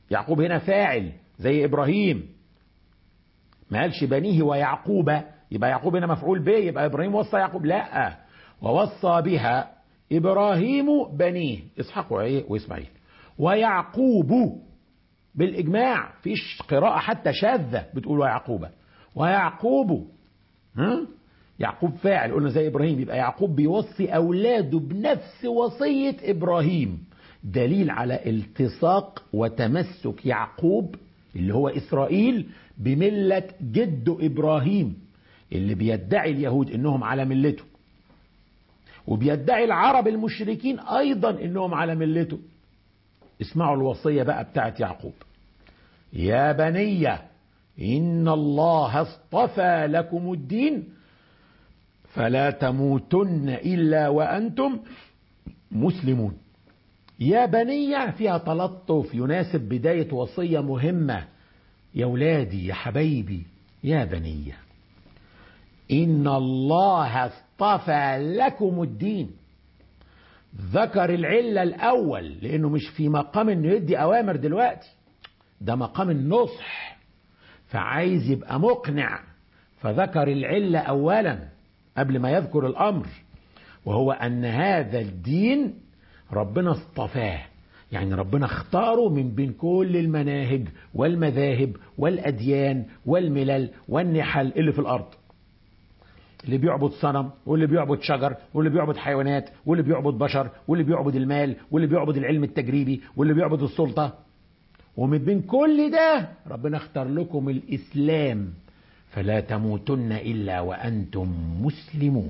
يعقوب هنا فاعل زي إبراهيم ما قالش بنيه ويعقوب يبقى يعقوب هنا مفعول به يبقى إبراهيم وصى يعقوب لا ووصى بها إبراهيم بنيه إسحاق وإسماعيل ويعقوب بالإجماع فيش قراءة حتى شاذة بتقول ويعقوب ويعقوب ها يعقوب فاعل قلنا زي إبراهيم يبقى يعقوب بيوصي أولاده بنفس وصية إبراهيم دليل على التصاق وتمسك يعقوب اللي هو إسرائيل بملة جده إبراهيم اللي بيدعي اليهود إنهم على ملته وبيدعي العرب المشركين أيضا إنهم على ملته اسمعوا الوصية بقى بتاعت يعقوب يا بني إن الله اصطفى لكم الدين فلا تموتن إلا وأنتم مسلمون يا بني فيها تلطف يناسب بداية وصية مهمة يا ولادي يا حبايبي يا بني إن الله اصطفى لكم الدين ذكر العلة الأول لأنه مش في مقام إنه يدي أوامر دلوقتي ده مقام النصح فعايز يبقى مقنع فذكر العلة أولا قبل ما يذكر الأمر وهو أن هذا الدين ربنا اصطفاه يعني ربنا اختاره من بين كل المناهج والمذاهب والأديان والملل والنحل اللي في الأرض اللي بيعبد صنم واللي بيعبد شجر واللي بيعبد حيوانات واللي بيعبد بشر واللي بيعبد المال واللي بيعبد العلم التجريبي واللي بيعبد السلطة ومن بين كل ده ربنا اختار لكم الإسلام فلا تموتن إلا وأنتم مسلمون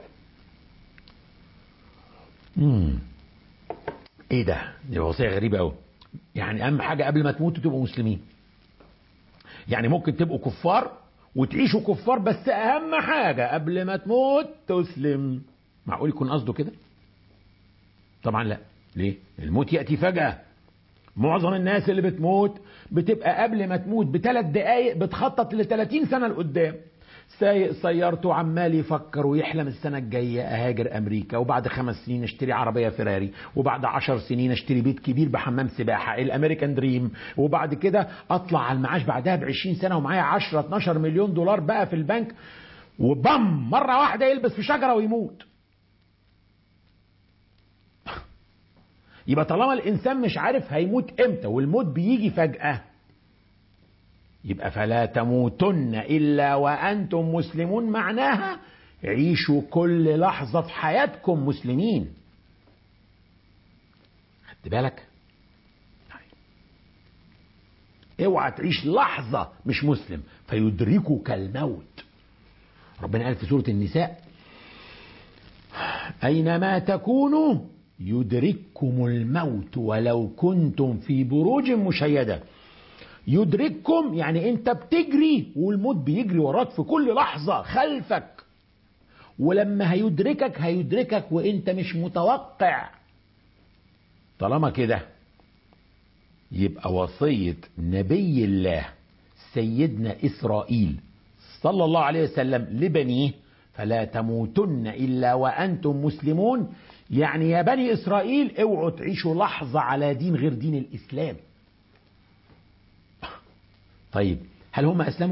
مم. ايه ده دي وصية غريبة قوي يعني اهم حاجة قبل ما تموتوا تبقوا مسلمين يعني ممكن تبقوا كفار وتعيشوا كفار بس اهم حاجة قبل ما تموت تسلم معقول يكون قصده كده طبعا لا ليه الموت يأتي فجأة معظم الناس اللي بتموت بتبقى قبل ما تموت بثلاث دقايق بتخطط ل 30 سنة لقدام سايق سيارته عمال يفكر ويحلم السنة الجاية أهاجر أمريكا وبعد خمس سنين اشتري عربية فيراري وبعد عشر سنين اشتري بيت كبير بحمام سباحة الأمريكان دريم وبعد كده أطلع على المعاش بعدها بعشرين سنة ومعايا 10 12 مليون دولار بقى في البنك وبم مرة واحدة يلبس في شجرة ويموت يبقى طالما الإنسان مش عارف هيموت إمتى والموت بيجي فجأة يبقى فلا تموتن إلا وأنتم مسلمون معناها عيشوا كل لحظة في حياتكم مسلمين خدت بالك اوعى تعيش لحظة مش مسلم فيدركك الموت ربنا قال في سورة النساء أينما تكونوا يدرككم الموت ولو كنتم في بروج مشيده يدرككم يعني انت بتجري والموت بيجري وراك في كل لحظة خلفك ولما هيدركك هيدركك وانت مش متوقع طالما كده يبقى وصية نبي الله سيدنا إسرائيل صلى الله عليه وسلم لبنيه فلا تموتن إلا وأنتم مسلمون يعني يا بني إسرائيل اوعوا تعيشوا لحظة على دين غير دين الإسلام طيب هل هم اسلموا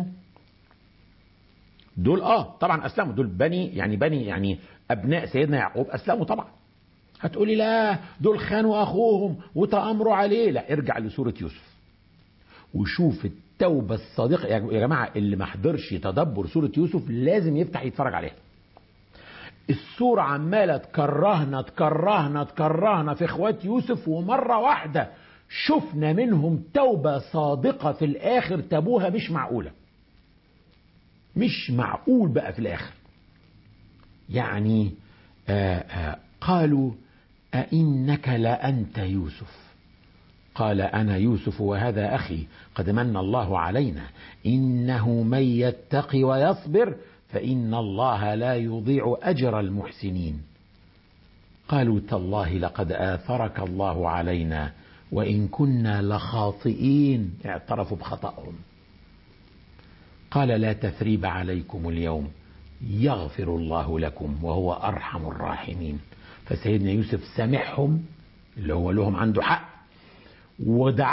دول اه طبعا اسلموا دول بني يعني بني يعني ابناء سيدنا يعقوب اسلموا طبعا هتقولي لا دول خانوا اخوهم وتامروا عليه لا ارجع لسوره يوسف وشوف التوبه الصادقه يا جماعه اللي ما حضرش تدبر سوره يوسف لازم يفتح يتفرج عليها السورة عمالة تكرهنا تكرهنا تكرهنا في اخوات يوسف ومرة واحدة شفنا منهم توبة صادقة في الآخر تابوها مش معقولة مش معقول بقى في الآخر يعني آآ آآ قالوا أئنك لأنت يوسف قال أنا يوسف وهذا أخي قد من الله علينا إنه من يتقي ويصبر فإن الله لا يضيع أجر المحسنين قالوا تالله لقد آثرك الله علينا وإن كنا لخاطئين اعترفوا بخطأهم قال لا تثريب عليكم اليوم يغفر الله لكم وهو أرحم الراحمين فسيدنا يوسف سامحهم اللي هو لهم عنده حق ودعا